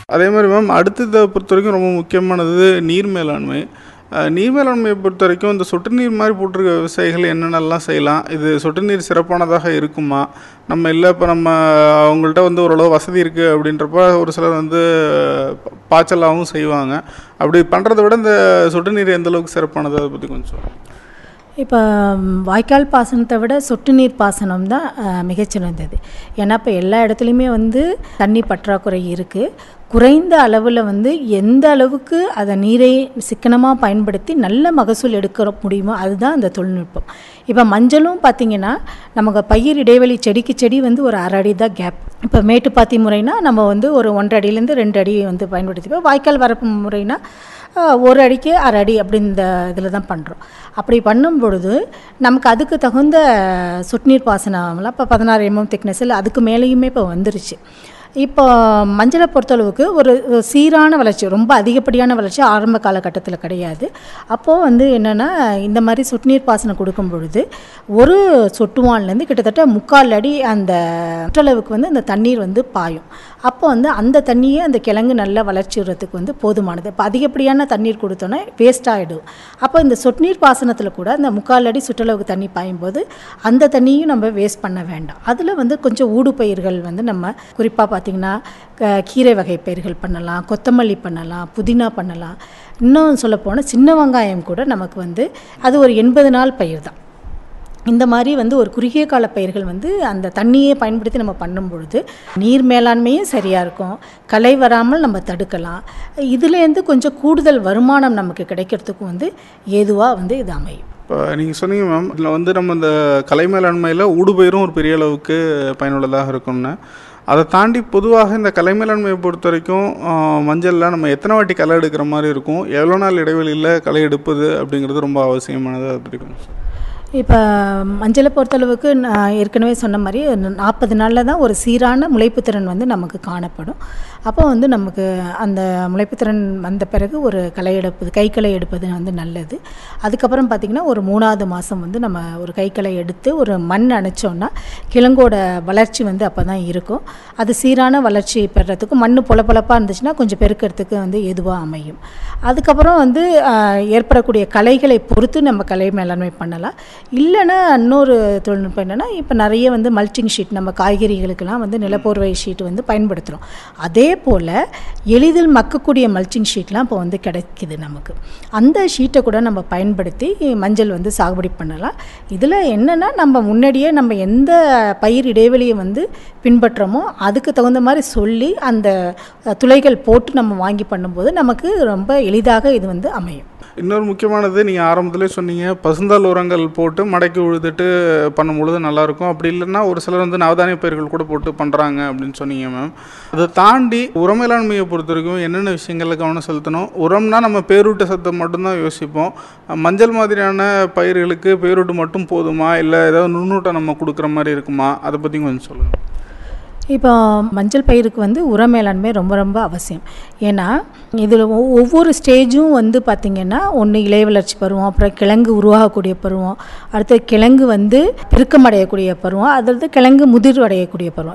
அதே மாதிரி மேம் அடுத்ததை பொறுத்த வரைக்கும் ரொம்ப முக்கியமானது நீர் மேலாண்மை அஹ், நீர் மேலாண்மையை பொறுத்த வரைக்கும் இந்த சொட்டு நீர் மாதிரி போட்டிருக்க விவசாயிகள் என்னென்னலாம் செய்யலாம் இது சொட்டு நீர் சிறப்பானதாக இருக்குமா நம்ம இல்லை இப்போ நம்ம அவங்கள்ட்ட வந்து ஓரளவு வசதி இருக்குது அப்படின்றப்ப ஒரு சிலர் வந்து ப- பாய்ச்சலாகவும் செய்வாங்க அப்படி பண்ணுறத விட இந்த சொட்டு நீர் எந்த அளவுக்கு சிறப்பானது அதை பற்றி கொஞ்சம் சொல்லுங்கள் இப்போ ம், வாய்க்கால் பாசனத்தை விட சொட்டு நீர் பாசனம் தான் அஹ், மிகச்சிறந்தது ஏன்னா இப்போ எல்லா இடத்துலையுமே வந்து தண்ணி பற்றாக்குறை இருக்குது குறைந்த அளவில் வந்து எந்த அளவுக்கு அதை நீரை சிக்கனமாக பயன்படுத்தி நல்ல மகசூல் எடுக்க முடியுமோ அதுதான் அந்த தொழில்நுட்பம் இப்போ மஞ்சளும் பார்த்திங்கன்னா நமக்கு பயிர் இடைவெளி செடிக்கு செடி வந்து ஒரு அரை அடி தான் கேப் இப்போ மேட்டுப்பாத்தி முறைனா நம்ம வந்து ஒரு ஒன்றரை அடியிலேருந்து ரெண்டு அடி வந்து பயன்படுத்திப்போம் வாய்க்கால் வரப்பு முறைனா ஆஹ், ஒரு அடிக்கு அரை அடி அப்படி இந்த இதில் தான் பண்ணுறோம் அப்படி பண்ணும் பொழுது நமக்கு அதுக்கு தகுந்த சொட்டுநீர் பாசனம்லாம் இப்போ பதினாறு எம்எம் திக்னஸில் அதுக்கு மேலேயுமே இப்போ வந்துருச்சு இப்போ மஞ்சளை பொறுத்தளவுக்கு ஒரு ஒரு சீரான வளர்ச்சி ரொம்ப அதிகப்படியான வளர்ச்சி ஆரம்ப காலகட்டத்தில் கிடையாது அப்போது வந்து என்னென்னா இந்த மாதிரி சொட்டுநீர் பாசனம் கொடுக்கும் பொழுது ஒரு சொட்டுவான்லேருந்து கிட்டத்தட்ட முக்கால் அடி அந்த சுற்றளவுக்கு வந்து அந்த தண்ணீர் வந்து பாயும் அப்போ வந்து அந்த தண்ணியே அந்த கிழங்கு நல்லா வளர்ச்சி வரத்துக்கு வந்து போதுமானது இப்போ அதிகப்படியான தண்ணீர் கொடுத்தோன்னே வேஸ்ட் ஆகிடும் அப்போ இந்த சொட்டுநீர் பாசனத்தில் கூட அந்த முக்கால் அடி சுற்றளவுக்கு தண்ணி பாயும்போது அந்த தண்ணியும் நம்ம வேஸ்ட் பண்ண வேண்டாம் அதில் வந்து கொஞ்சம் ஊடு பயிர்கள் வந்து நம்ம குறிப்பாக பார்த்திங்கன்னா க- கீரை வகை பயிர்கள் பண்ணலாம் கொத்தமல்லி பண்ணலாம் புதினா பண்ணலாம் இன்னும் சொல்லப்போனால் சின்ன வெங்காயம் கூட நமக்கு வந்து அது ஒரு எண்பது நாள் பயிர் தான் இந்த மாதிரி வந்து ஒரு குறுகிய கால பயிர்கள் வந்து அந்த தண்ணியை பயன்படுத்தி நம்ம பண்ணும் பொழுது நீர் மேலாண்மையும் சரியாக இருக்கும் களை வராமல் நம்ம தடுக்கலாம் இதுலேருந்து கொஞ்சம் கூடுதல் வருமானம் நமக்கு கிடைக்கிறதுக்கும் வந்து ஏதுவாக வந்து இது அமையும் இப்போ நீங்கள் சொன்னீங்க மேம் இதில் வந்து நம்ம இந்த கலை மேலாண்மையில் ஊடுபயிரும் ஒரு பெரிய அளவுக்கு பயனுள்ளதாக இருக்கும்னு அதை தாண்டி பொதுவாக இந்த கலை மேலாண்மையை பொறுத்த வரைக்கும் மஞ்சளில் நம்ம எத்தனை வாட்டி களை எடுக்கிற மாதிரி இருக்கும் எவ்வளோ நாள் இடைவெளியில் களை எடுப்பது அப்படிங்கிறது ரொம்ப அவசியமானது அது பற்றி கொஞ்சம் சொல்லுங்க. இப்போ மஞ்சளை பொறுத்தளவுக்கு நான் ஏற்கனவே சொன்ன மாதிரி நாற்பது நாளில் தான் ஒரு சீரான முளைப்புத்திறன் வந்து நமக்கு காணப்படும் அப்போ வந்து நமக்கு அந்த முளைப்புத்திறன் வந்த பிறகு ஒரு களை எடுப்பது கைக்களை எடுப்பது வந்து நல்லது அதுக்கப்புறம் பார்த்திங்கன்னா ஒரு மூணாவது மாதம் வந்து நம்ம ஒரு கைக்களை எடுத்து ஒரு மண் அணைச்சோன்னா கிழங்கோட வளர்ச்சி வந்து அப்போ தான் இருக்கும் அது சீரான வளர்ச்சி பெறத்துக்கு மண் பொலப்பொலப்பாக இருந்துச்சுன்னா கொஞ்சம் பெருக்கிறதுக்கு வந்து எதுவாக அமையும் அதுக்கப்புறம் வந்து ஆஹ், ஏற்படக்கூடிய களைகளை பொறுத்து நம்ம கலை மேலாண்மை பண்ணலாம் இல்லைன்னா இன்னொரு தொழில்நுட்பம் என்னென்னா இப்போ நிறைய வந்து மல்ச்சிங் ஷீட் நம்ம காய்கறிகளுக்கெல்லாம் வந்து நிலப்போர்வை ஷீட் வந்து பயன்படுத்துகிறோம் அதே போல் எளிதில் மக்கக்கூடிய மல்ச்சிங் ஷீட்லாம் இப்போ வந்து கிடைக்குது நமக்கு அந்த ஷீட்டை கூட நம்ம பயன்படுத்தி மஞ்சள் வந்து சாகுபடி பண்ணலாம் இதில் என்னென்னா நம்ம முன்னாடியே நம்ம எந்த பயிர் இடைவெளியை வந்து பின்பற்றுறோமோ அதுக்கு தகுந்த மாதிரி சொல்லி அந்த அஹ், துளைகள் போட்டு நம்ம வாங்கி பண்ணும்போது நமக்கு ரொம்ப எளிதாக இது வந்து அமையும் இன்னொரு முக்கியமானது நீங்கள் ஆரம்பத்திலே சொன்னீங்க பசுந்தாள் உரங்கள் போட்டு மடக்கி உழுதுட்டு பண்ணும்பொழுது நல்லாயிருக்கும் அப்படி இல்லைன்னா ஒரு சிலர் வந்து நவதானிய பயிர்கள் கூட போட்டு பண்ணுறாங்க அப்படின்னு சொன்னீங்க மேம் அதை தாண்டி உர மேலாண்மையை பொறுத்த வரைக்கும் என்னென்ன விஷயங்களில் கவனம் செலுத்தணும் உரம்னா நம்ம பேரூட்ட சத்தை மட்டும்தான் யோசிப்போம் மஞ்சள் மாதிரியான பயிர்களுக்கு பேரூட்டு மட்டும் போதுமா இல்லை ஏதாவது நுண்ணூட்டம் நம்ம கொடுக்குற மாதிரி இருக்குமா அதை பற்றி கொஞ்சம் சொல்லுங்கள் இப்போ மஞ்சள் பயிருக்கு வந்து உர மேலாண்மை ரொம்ப ரொம்ப அவசியம் ஏன்னா இதில் ஒவ்வொரு ஸ்டேஜும் வந்து பார்த்திங்கன்னா ஒன்று இலை வளர்ச்சி பருவம் அப்புறம் கிழங்கு உருவாகக்கூடிய பருவம் அடுத்து கிழங்கு வந்து பெருக்கம் அடையக்கூடிய பருவம் அடுத்து கிழங்கு முதிர் அடையக்கூடிய பருவம்